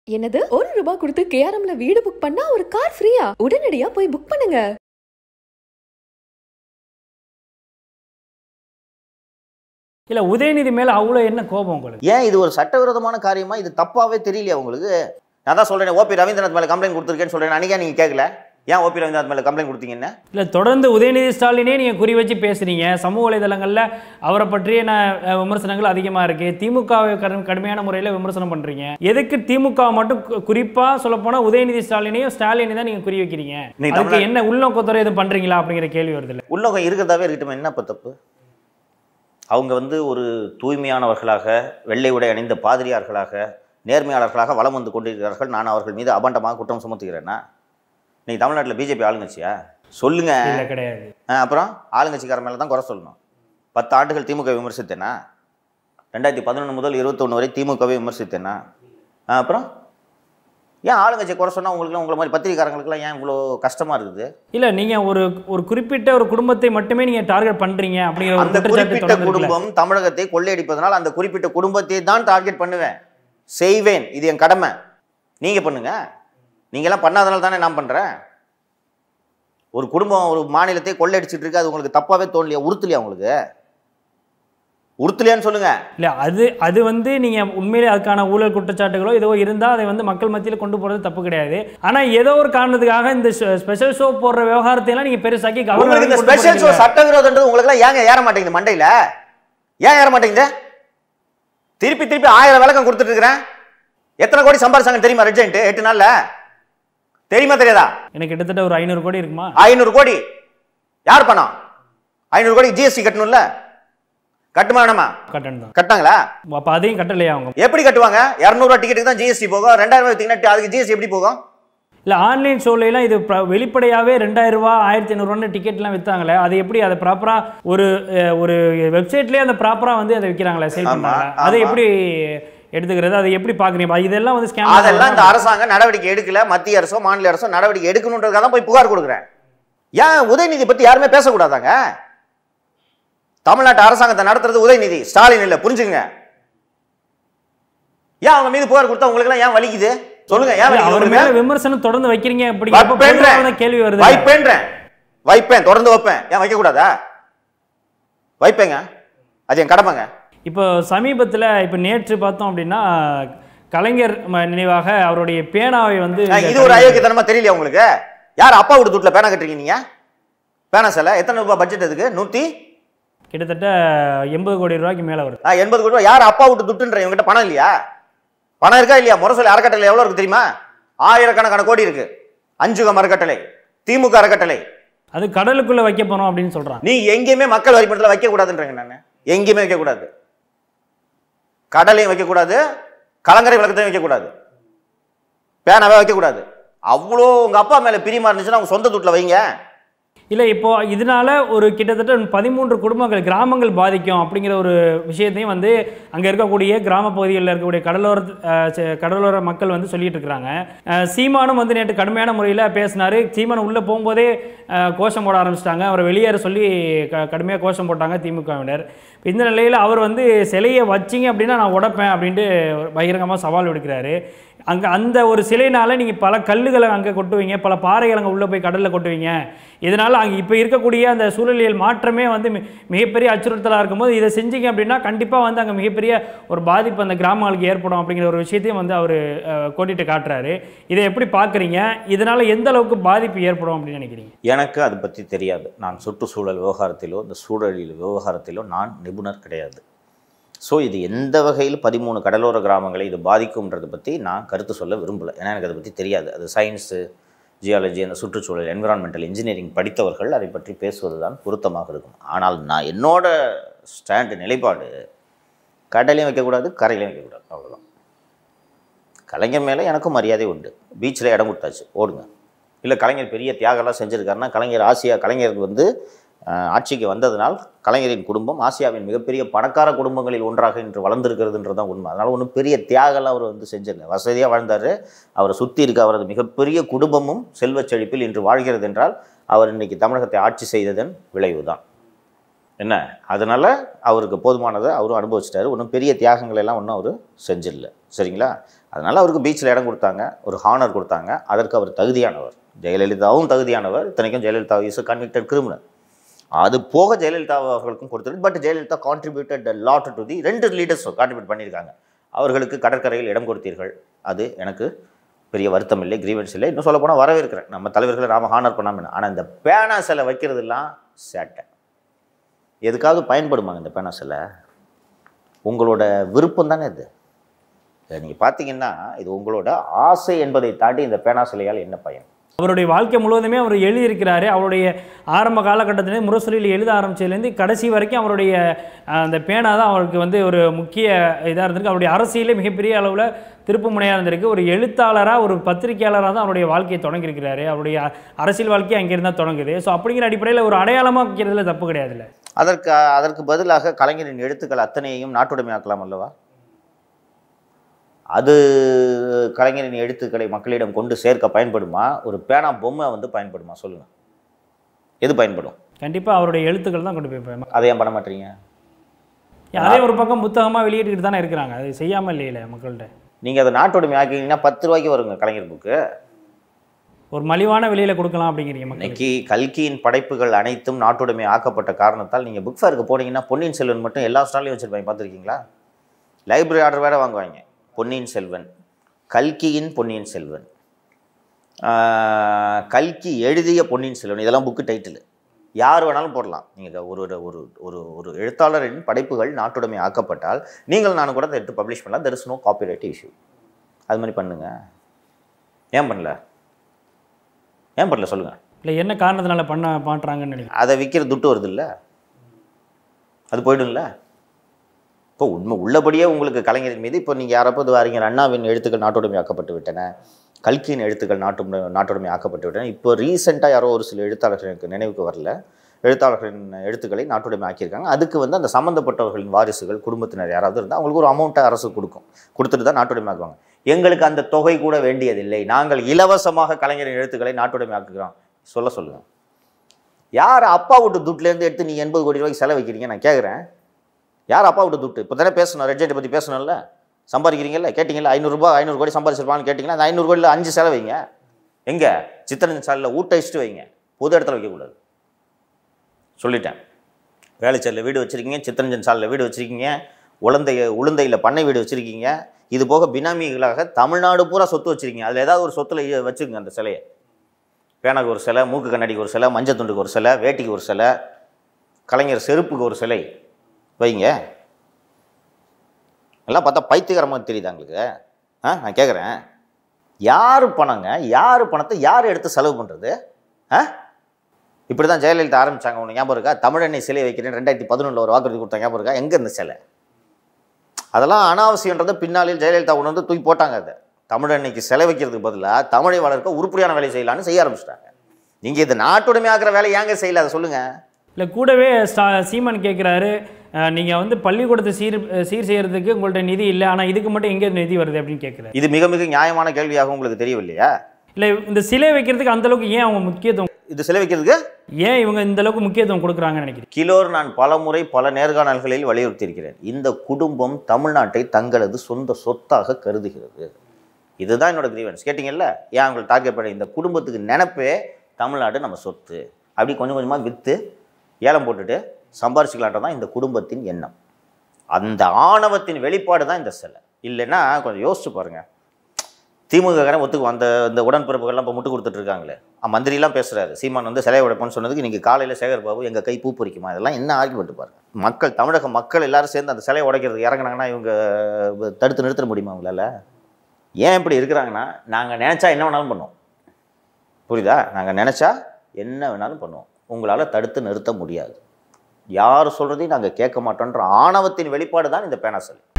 என்னது ஒரு ரூபாய் கொடுத்து கேஆர்எம்ல வீடு புக் பண்ணா ஒரு கார் ஃப்ரீயா உடனடியா போய் புக் பண்ணுங்க இல்லை உதயநிதி மேலே அவ்வளோ என்ன கோபம் உங்களுக்கு ஏன் இது ஒரு சட்டவிரோதமான காரியமா இது தப்பாவே தெரியலையா உங்களுக்கு நான் தான் சொல்றேன் ஓபி ரவீந்திரநாத் மேல கம்ப்ளைண்ட் கொடுத்துருக்கேன்னு சொல்றேன் அன்னைக்கே நீங்க கேட்கல ஏன் ஓபி ரவீந்திரநாத் மேல கம்ப்ளைண்ட் கொடுத்தீங்கன்னு இல்லை தொடர்ந்து உதயநிதி ஸ்டாலினே நீங்கள் குறி வச்சு பேசுறீங்க சமூக வலைதளங்களில் அவரை பற்றிய நான் விமர்சனங்கள் அதிகமாக இருக்குது திமுகவை கடும் கடுமையான முறையில் விமர்சனம் பண்ணுறீங்க எதுக்கு திமுக மட்டும் குறிப்பாக சொல்லப்போனால் உதயநிதி ஸ்டாலினையும் ஸ்டாலினை தான் நீங்கள் குறி வைக்கிறீங்க நீ அதுக்கு தமிழ்நாடு- என்ன உள்நோக்கத்தோட எதுவும் பண்ணுறீங்களா அப்படிங்கிற கேள்வி வருது இல்லை உலகம் இருக்கிறதாவே இருக்கட்டும் என்ன இப்போ தப்பு அவங்க வந்து ஒரு தூய்மையானவர்களாக வெள்ளை உடை அணிந்த பாதிரியார்களாக நேர்மையாளர்களாக வலம் வந்து கொண்டிருக்கிறார்கள் நான் அவர்கள் மீது அபண்டமாக குற்றம் சுமத்துகிறேன்னா நீ தமிழ்நாட்டில் பிஜேபி ஆளுங்கட்சியா சொல்லுங்க இல்லை கிடையாது ஆ, அப்புறம் ஆளுங்கட்சிக்கார மேலே தான் குறை சொல்லணும் பத்து ஆண்டுகள் திமுக விமர்சித்தேனா ரெண்டாயிரத்தி பதினொன்று முதல் இருபத்தொன்று வரை திமுகவை விமர்சித்தேனா ஆ, அப்புறம் ஏன் ஆளுங்கட்சி குறை சொன்னால் உங்களுக்கு உங்களை மாதிரி பத்திரிக்காரங்களுக்குலாம் ஏன் இவ்வளோ கஷ்டமாக இருக்குது இல்லை நீங்கள் ஒரு ஒரு குறிப்பிட்ட ஒரு குடும்பத்தை மட்டுமே நீங்கள் டார்கெட் பண்ணுறீங்க அப்படிங்கிற ஒரு அந்த குற்றச்சாட்டு குறிப்பிட்ட தொடர்ந்து இருக்குல்ல? குடும்பம் தமிழகத்தை கொள்ளையடிப்பதனால் அந்த குறிப்பிட்ட குடும்பத்தை தான் டார்கெட் பண்ணுவேன் செய்வேன் இது என் கடமை நீங்க பண்ணுங்க நீங்கெல்லாம் பண்ணாதனால தானே நான் பண்றேன் ஒரு குடும்பம் ஒரு மாநிலத்தை கொள்ளையடிச்சிட்டு இருக்கு அது உங்களுக்கு தப்பாவே தோணலையா உறுத்தலையா உங்களுக்கு உறுத்தலையான்னு சொல்லுங்க இல்லை அது அது வந்து நீங்கள் உண்மையிலே அதுக்கான ஊழல் குற்றச்சாட்டுகளோ ஏதோ இருந்தால் அதை வந்து மக்கள் மத்தியில் கொண்டு போகிறது தப்பு கிடையாது ஆனால் ஏதோ ஒரு காரணத்துக்காக இந்த ஸ்பெஷல் ஷோ போடுற விவகாரத்தையெல்லாம் நீங்கள் பெருசாக்கி உங்களுக்கு இந்த கவர்மெண்ட் ஸ்பெஷல் ஷோ சட்டவிரோதன்றது உங்களுக்கு எல்லாம் ஏங்க ஏற மாட்டேங்குது மண்டையில ஏன் ஏற மாட்டேங்குது திருப்பி திருப்பி ஆயிரம் விளக்கம் கொடுத்துட்டு இருக்கிறேன் எத்தனை கோடி சம்பாரிச்சாங்க தெரியுமா ரெட்ஜென்ட் எட்டு நாள்ல தெரியுமா தெரியாதா எனக்கு கிட்டத்தட்ட ஒரு ஐநூறு கோடி இருக்குமா ஐநூறு கோடி யார் பணம் ஐநூறு கோடி ஜிஎஸ்டி கட்டணும்ல கட்டுமா வேணாமா கட்டணம் தான் கட்டாங்களா அப்போ அதையும் கட்டலையா அவங்க எப்படி கட்டுவாங்க இரநூறுவா டிக்கெட்டுக்கு தான் ஜிஎஸ்டி போகும் ரெண்டாயிரம் ரூபாய் வித்தீங்கன்னா அதுக்கு ஜிஎஸ்டி எப்படி போகும் இல்லை ஆன்லைன் ஷோலாம் இது பிர- வெளிப்படையாவே ரெண்டாயிரம் ரூபா ஆயிரத்தி ஐநூறுவான்னு டிக்கெட்லாம் விற்றாங்களே அது எப்படி அதை ப்ராப்பராக ஒரு அஹ், ஒரு வெப்சைட்லேயே அந்த ப்ராப்பராக வந்து அதை விற்கிறாங்களே சேல் ஆமா, பண்ணாங்க அதை ஆமா. எப்படி எடுத்துக்கிறது அதை எப்படி பார்க்குறீங்க இதெல்லாம் வந்து ஸ்கேம் அதெல்லாம் இந்த அரசாங்கம் நடவடிக்கை எடுக்கல மத்திய அரசோ மாநில அரசோ நடவடிக்கை எடுக்கணுன்றதுக்காக தான் போய் புகார் கொடுக்குறேன் ஏன் உதயநிதி பத்தி யாருமே பேசக்கூடாதாங்க தமிழ்நாட்டு அரசாங்கத்தை நடத்துறது உதயநிதி ஸ்டாலின் இல்ல புரிஞ்சுங்க ஏன் அவங்க மீது புகார் கொடுத்தா உங்களுக்கு எல்லாம் ஏன் வலிக்குது சொல்லுங்க ஏன் வலிக்குது அவர் உங்களுக்கு? மேல விமர்சனம் தொடர்ந்து வைக்கிறீங்க அப்படிங்கிறப்ப வைப்பேன்றேன். பொதுவான கேள்வி வருது வைப்பேன்றேன் வைப்பேன் தொடர்ந்து வைப்பேன் ஏன் வைக்க கூடாதா வைப்பேங்க அது என் கடமைங்க இப்போ சமீபத்துல இப்போ நேற்று பார்த்தோம் அப்படின்னா கலைஞர் ம- நினைவாக அவருடைய பேனாவை வந்து ஆ, இது ஒரு அயோக்கியத்தனமா தெரியலையா உங்களுக்கு யார் அப்பா வீட்டு துட்டுல பேனா கட்டுறீங்க நீங்க பேனா சில எத்தனை ரூபாய் பட்ஜெட் அதுக்கு நூத்தி கிட்டத்தட்ட எண்பது கோடி ரூபாய்க்கு மேல வருது ஆ, எண்பது கோடி ரூபாய் யார் அப்பா வீட்டு துட்டுன்ற இவங்ககிட்ட பணம் இல்லையா பணம் இருக்கா இல்லையா முரசொலி அறக்கட்டளை எவ்வளவு இருக்கு தெரியுமா ஆயிரக்கணக்கான கோடி இருக்கு அஞ்சுகம் அறக்கட்டளை திமுக அறக்கட்டளை அது கடலுக்குள்ள வைக்க போறோம் அப்படின்னு சொல்றாங்க நீ எங்கேயுமே மக்கள் வரி பணத்தில் வைக்க கூடாதுன்றேங்க நான் எங்கேயுமே வைக்க கூடாது கடலையும் வைக்க கூடாது கலங்கரை விளக்கத்தையும் வைக்க கூடாது பேனாவே வைக்க கூடாது அவ்வளோ உங்க அப்பா மேல பிரியமா இருந்துச்சுன்னா உங்க சொந்த துட்டுல வைங்க இல்லை இப்போ இதனால ஒரு கிட்டத்தட்ட பதிமூன்று குடும்பங்கள் கிராமங்கள் பாதிக்கும் அப்படிங்கிற ஒரு விஷயத்தையும் வந்து அங்கே இருக்கக்கூடிய கிராம பகுதிகளில் இருக்கக்கூடிய கடலோர அஹ், ச- கடலோர மக்கள் வந்து சொல்லிட்டு இருக்கிறாங்க அஹ், சீமானும் வந்து நேற்று கடுமையான முறையில் பேசினாரு சீமான் உள்ளே போகும்போதே அஹ், கோஷம் போட ஆரம்பிச்சிட்டாங்க அவரை வெளியேற சொல்லி க கடுமையாக கோஷம் போட்டாங்க திமுகவினர் இந்த நிலையில் அவர் வந்து சிலையை வச்சிங்க அப்படின்னா நான் உடைப்பேன் அப்படின்ட்டு பகிரங்கமாக சவால் விடுக்கிறாரு அங்கே அந்த ஒரு சிலைனால நீங்கள் பல கல்லுகளை அங்கே கொட்டுவீங்க பல பாறைகளை அங்கே உள்ளே போய் கடலில் கொட்டுவீங்க இதனால் அங்கே இப்போ இருக்கக்கூடிய அந்த சூழலியல் மாற்றமே வந்து மி- மிகப்பெரிய அச்சுறுத்தலாக இருக்கும்போது இதை செஞ்சீங்க அப்படின்னா கண்டிப்பாக வந்து அங்கே மிகப்பெரிய ஒரு பாதிப்பு அந்த கிராமங்களுக்கு ஏற்படும் அப்படிங்கிற ஒரு விஷயத்தையும் வந்து அவர் கோட்டிட்டு காட்டுறாரு இதை எப்படி பார்க்குறீங்க இதனால் எந்த அளவுக்கு பாதிப்பு ஏற்படும் அப்படின்னு நினைக்கிறீங்க எனக்கு அது பற்றி தெரியாது நான் சுற்றுச்சூழல் விவகாரத்திலோ இந்த சூழலியல் விவகாரத்திலோ நான் நிபுணர் கிடையாது ஸோ இது எந்த வகையில் பதிமூணு கடலோர கிராமங்களை இது பாதிக்கும்ன்றதை பற்றி நான் கருத்து சொல்ல விரும்பலை ஏன்னா எனக்கு அதை பற்றி தெரியாது அது சயின்ஸு ஜியாலஜி அந்த சுற்றுச்சூழல் என்விரான்மெண்டல் இன்ஜினியரிங் படித்தவர்கள் அதை பற்றி பேசுவது தான் பொருத்தமாக இருக்கும் ஆனால் நான் என்னோட ஸ்டாண்டு நிலைப்பாடு கடலையும் வைக்கக்கூடாது கரையிலையும் வைக்கக்கூடாது அவ்வளோதான் கலைஞர் மேலே எனக்கும் மரியாதை உண்டு பீச்சில் இடம் கொடுத்தாச்சு ஓடுங்க இல்லை கலைஞர் பெரிய தியாகம்லாம் செஞ்சுருக்காருன்னா கலைஞர் ஆசியா கலைஞருக்கு வந்து அஹ், ஆட்சிக்கு வந்ததனால் கலைஞரின் குடும்பம் ஆசியாவின் மிகப்பெரிய பணக்கார குடும்பங்களில் ஒன்றாக இன்று வளர்ந்துருக்கிறதுன்றது தான் உண்மை அதனால் ஒன்றும் பெரிய தியாகம்லாம் அவர் வந்து செஞ்சிடல வசதியாக வாழ்ந்தார் அவரை சுற்றி இருக்க அவரது மிகப்பெரிய குடும்பமும் செல்வச் செழிப்பில் இன்று வாழ்கிறது என்றால் அவர் இன்னைக்கு தமிழகத்தை ஆட்சி செய்ததன் விளைவு தான் என்ன அதனால் அவருக்கு போதுமானதை அவரும் அனுபவிச்சிட்டாரு ஒன்றும் பெரிய தியாகங்கள் எல்லாம் ஒன்றும் அவர் செஞ்சிடல சரிங்களா அதனால் அவருக்கு பீச்சில் இடம் கொடுத்தாங்க ஒரு ஹானர் கொடுத்தாங்க அதற்கு அவர் தகுதியானவர் ஜெயலலிதாவும் தகுதியானவர் இத்தனைக்கும் ஜெயலலிதா இஸ் கன்விக்டட் கிரிமினல் அது போக ஜெயலலிதா அவர்களுக்கும் கொடுத்தது but Jayalalithaa contributed lot to the ரெண்டு லீடர்ஸ் கான்ட்ரிபியூட் பண்ணியிருக்காங்க அவர்களுக்கு கடற்கரையில் இடம் கொடுத்தீர்கள் அது எனக்கு பெரிய வருத்தம் இல்லை கிரீவன்ஸ் இல்லை இன்னும் சொல்லப்போனால் வரவேற்கிறேன் நம்ம தலைவர்களை நாம ஹானர் பண்ணாமல் ஆனால் இந்த பேனா சிலை வைக்கிறதெல்லாம் சேட்டை எதுக்காவது பயன்படுமாங்க இந்த பேனா சிலை உங்களோட விருப்பம் தானே இது நீங்கள் பார்த்தீங்கன்னா இது உங்களோட ஆசை என்பதை தாண்டி இந்த பேனா சிலையால் என்ன பயன் அவருடைய வாழ்க்கை முழுவதுமே அவர் எழுதியிருக்கிறாரு அவருடைய ஆரம்ப காலகட்டத்திலே முரசொலியில் எழுத ஆரம்பிச்சதுலேருந்து கடைசி வரைக்கும் அவருடைய அஹ், அந்த பேனா தான் அவருக்கு வந்து ஒரு முக்கிய இதாக இருந்திருக்கு அவருடைய அரசியலே மிகப்பெரிய அளவில் திருப்பு முனையாக இருந்திருக்கு ஒரு எழுத்தாளராக ஒரு பத்திரிகையாளராக தான் அவருடைய வாழ்க்கையை தொடங்கியிருக்கிறாரு அவருடைய அ- அரசியல் வாழ்க்கை அங்கேருந்து தான் தொடங்குது ஸோ அப்படிங்கிற அடிப்படையில் ஒரு அடையாளமாக வைக்கிறதுல தப்பு கிடையாதுல்ல அதற்கு அதற்கு பதிலாக கலைஞரின் எழுத்துக்கள் அத்தனையையும் நாட்டுடைமையாக்கலாம் அல்லவா அது கலைஞரின் எழுத்துக்களை மக்களிடம் கொண்டு சேர்க்க பயன்படுமா ஒரு பேனா பொம்மை வந்து பயன்படுமா சொல்லுங்க எது பயன்படும் கண்டிப்பாக அவருடைய எழுத்துக்கள் தான் கொண்டு போய் போய் அதை ஏன் பண்ண மாட்டீங்க அதே ஒரு பக்கம் புத்தகமாக வெளியிட்டுக்கிட்டு தானே இருக்கிறாங்க அது செய்யாமல் இல்லையில மக்கள்கிட்ட நீங்கள் அதை நாட்டுடைமை ஆக்கிங்கன்னா பத்து ரூபாய்க்கு வருங்க கலைஞர் புக்கு ஒரு மலிவான விலையில கொடுக்கலாம் அப்படிங்கிறீங்க மக்கள் இன்னைக்கு கல்கியின் படைப்புகள் அனைத்தும் நாட்டுடைமை ஆக்கப்பட்ட காரணத்தால் நீங்கள் புக் ஃபேருக்கு போனீங்கன்னா பொன்னியின் செல்வன் மட்டும் எல்லா ஸ்டாலையும் வச்சுருப்பாங்க பார்த்துருக்கீங்களா லைப்ரரி ஆர்டர் வேறு வாங்குவாங்க பொன்னியின் செல்வன் கல்கியின் பொன்னியின் செல்வன் ஆஹ், கல்கி எழுதிய பொன்னியின் செல்வன் இதெல்லாம் புக்கு டைட்டில் யார் வேணாலும் போடலாம் நீங்கள் ஒரு ஒரு ஒரு ஒரு ஒரு எழுத்தாளரின் படைப்புகள் நாட்டுடைமை ஆக்கப்பட்டால் நீங்கள் நானும் கூட அதை எடுத்து பப்ளிஷ் பண்ணலாம் there is no copyright issue அது மாதிரி பண்ணுங்க ஏன் பண்ணல ஏன் பண்ணல சொல்லுங்கள் இல்லை என்ன காரணத்தினால பண்ண மாட்டுறாங்கன்னு நினைக்கிறேன் அதை விற்கிற துட்டு வருது இல்லை அது போயிடும்ல இப்போ உண்மை உள்ளபடியே உங்களுக்கு கலைஞரின் மீது இப்போ நீங்கள் யாரப்போது அறிஞர் அண்ணாவின் எழுத்துக்கள் நாட்டுடைமை ஆக்கப்பட்டு விட்டன கல்கியின் எழுத்துக்கள் நாட்டு நாட்டுடைமை ஆக்கப்பட்டு விட்டன இப்போ ரீசெண்டாக யாரோ ஒரு சில எழுத்தாளர்களுக்கு நினைவுக்கு வரல எழுத்தாளர்களின் எழுத்துக்களை நாட்டுடைமை ஆக்கியிருக்காங்க அதுக்கு வந்து அந்த சம்மந்தப்பட்டவர்களின் வாரிசுகள் குடும்பத்தினர் யாராவது இருந்தால் அவங்களுக்கு ஒரு அமௌண்ட்டை அரசு கொடுக்கும் கொடுத்துட்டு தான் நாட்டுடைமை ஆக்குவாங்க எங்களுக்கு அந்த தொகை கூட வேண்டியதில்லை நாங்கள் இலவசமாக கலைஞரின் எழுத்துக்களை நாட்டுடைமை ஆக்குகிறோம் சொல்ல சொல்லுங்கள் யார் அப்பா வீட்டு துட்டுலேருந்து எடுத்து நீ எண்பது கோடி ரூபாய்க்கு செலவு வைக்கிறீங்க நான் கேட்குறேன் யார் அப்பா வீட்டு துட்டு இப்போ தானே பேசணும் ரெட்ஜெட்டை பற்றி பேசணும்ல சம்பாதிக்கிறீங்கல்ல கேட்டிங்களா ஐநூறுரூபா ஐநூறு கோடி சம்பாதிச்சிருப்பான்னு கேட்டிங்களா அந்த ஐநூறு கோடியில் அஞ்சு செலவு வைங்க எங்கே சித்திரஞ்சன் சாலையில் ஊட்ட வச்சுட்டு வைங்க பொது இடத்துல வைக்கக்கூடாது சொல்லிட்டேன் வேலைச்சேரில் வீடு வச்சுருக்கீங்க சித்திரஞ்சன் சாலையில் வீடு வச்சுருக்கீங்க உளுந்தை உளுந்தையில் பண்ணை வீடு வச்சுருக்கீங்க இது போக பினாமிகளாக தமிழ்நாடு பூரா சொத்து வச்சுருக்கீங்க அதில் ஏதாவது ஒரு சொத்தில் வச்சுக்கோங்க அந்த சிலையை பேனாக்கு ஒரு சிலை மூக்கு கண்ணாடிக்கு ஒரு சிலை மஞ்சள் துண்டுக்கு ஒரு சிலை வேட்டிக்கு ஒரு சிலை கலைஞர் செருப்புக்கு ஒரு சிலை வைங்க எல்லாம் பார்த்தா பைத்தியகரமாக தெரியுதா உங்களுக்கு ஆ நான் கேட்குறேன் யார் பணங்க யார் பணத்தை யார் எடுத்து செலவு பண்ணுறது ஆ இப்படி தான் ஜெயலலிதா ஆரம்பிச்சாங்க உனக்கு ஞாபகம் இருக்கா தமிழெண்ணை சிலை வைக்கிறேன் ரெண்டாயிரத்தி பதினொன்றில் ஒரு வாக்குறுதி கொடுத்தா ஞாபகம் இருக்கா எங்கே இந்த சிலை அதெல்லாம் அனாவசியன்றதை பின்னாளில் ஜெயலலிதா உணர்ந்து தூக்கி போட்டாங்க அதை தமிழன்னைக்கு சிலை வைக்கிறதுக்கு பதிலாக தமிழை வளர்க்க உருப்படியான வேலை செய்யலாம்னு செய்ய ஆரம்பிச்சிட்டாங்க நீங்கள் இது நாட்டுடைமை ஆக்குற வேலை ஏங்க செய்யல அதை சொல்லுங்கள் இல்லை கூடவே ஸ்டா- சீமான் கேட்குறாரு நீங்கள் வந்து பள்ளிக்கூடத்தை சீர் சீர் செய்யறதுக்கு உங்கள்ட்ட நிதி இல்லை ஆனால் இதுக்கு மட்டும் எங்கே நிதி வருது அப்படின்னு கேட்குறாரு இது மிக மிக நியாயமான கேள்வியாக உங்களுக்கு தெரியவில்லையா இல்லை இந்த சிலை வைக்கிறதுக்கு அந்த அளவுக்கு ஏன் அவங்க முக்கியத்துவம் இது சிலை வைக்கிறதுக்கு ஏன் இவங்க இந்த அளவுக்கு முக்கியத்துவம் கொடுக்குறாங்கன்னு நினைக்கிறேன் கிலோர் நான் பல முறை பல நேர்காணல்களில் வலியுறுத்தியிருக்கிறேன் இந்த குடும்பம் தமிழ்நாட்டை தங்களது சொந்த சொத்தாக கருதுகிறது இதுதான் என்னோட கிரீவன்ஸ் கேட்டிங்கல்ல ஏன் அவங்களை டார்கெட் பண்ண இந்த குடும்பத்துக்கு நினப்பே தமிழ்நாடு நம்ம சொத்து அப்படி கொஞ்சம் கொஞ்சமாக விற்று ஏலம் போட்டுட்டு சம்பாரிச்சுக்கலான்றது தான் இந்த குடும்பத்தின் எண்ணம் அந்த ஆணவத்தின் வெளிப்பாடு தான் இந்த சிலை இல்லைன்னா கொஞ்சம் யோசிச்சு பாருங்கள் திமுககாரன் ஒத்துக்கு அந்த இந்த உடன்பிறப்புகள்லாம் இப்போ முட்டு கொடுத்துட்டு இருக்காங்களே ஆ, மந்திரிலாம் பேசுகிறாரு சீமான் வந்து சிலை உடைப்போன்னு சொன்னதுக்கு நீங்கள் காலையில் சேகர் பாபு எங்கள் கை பூ பறிக்குமா இதெல்லாம் என்ன ஆர்குமெண்ட் பாருங்க மக்கள் தமிழக மக்கள் எல்லாரும் சேர்ந்து அந்த சிலையை உடைக்கிறதுக்கு இறங்குனாங்கன்னா இவங்க தடுத்து நிறுத்த முடியுமா அவங்களால ஏன் இப்படி இருக்கிறாங்கன்னா நாங்கள் நினச்சா என்ன வேணாலும் பண்ணுவோம் புரியுதா நாங்கள் நினச்சா என்ன வேணாலும் பண்ணுவோம் உங்களால் தடுத்து நிறுத்த முடியாது யார் சொல்கிறதையும் நாங்கள் கேட்க மாட்டோன்ற ஆணவத்தின் வெளிப்பாடு தான் இந்த பேனா சிலை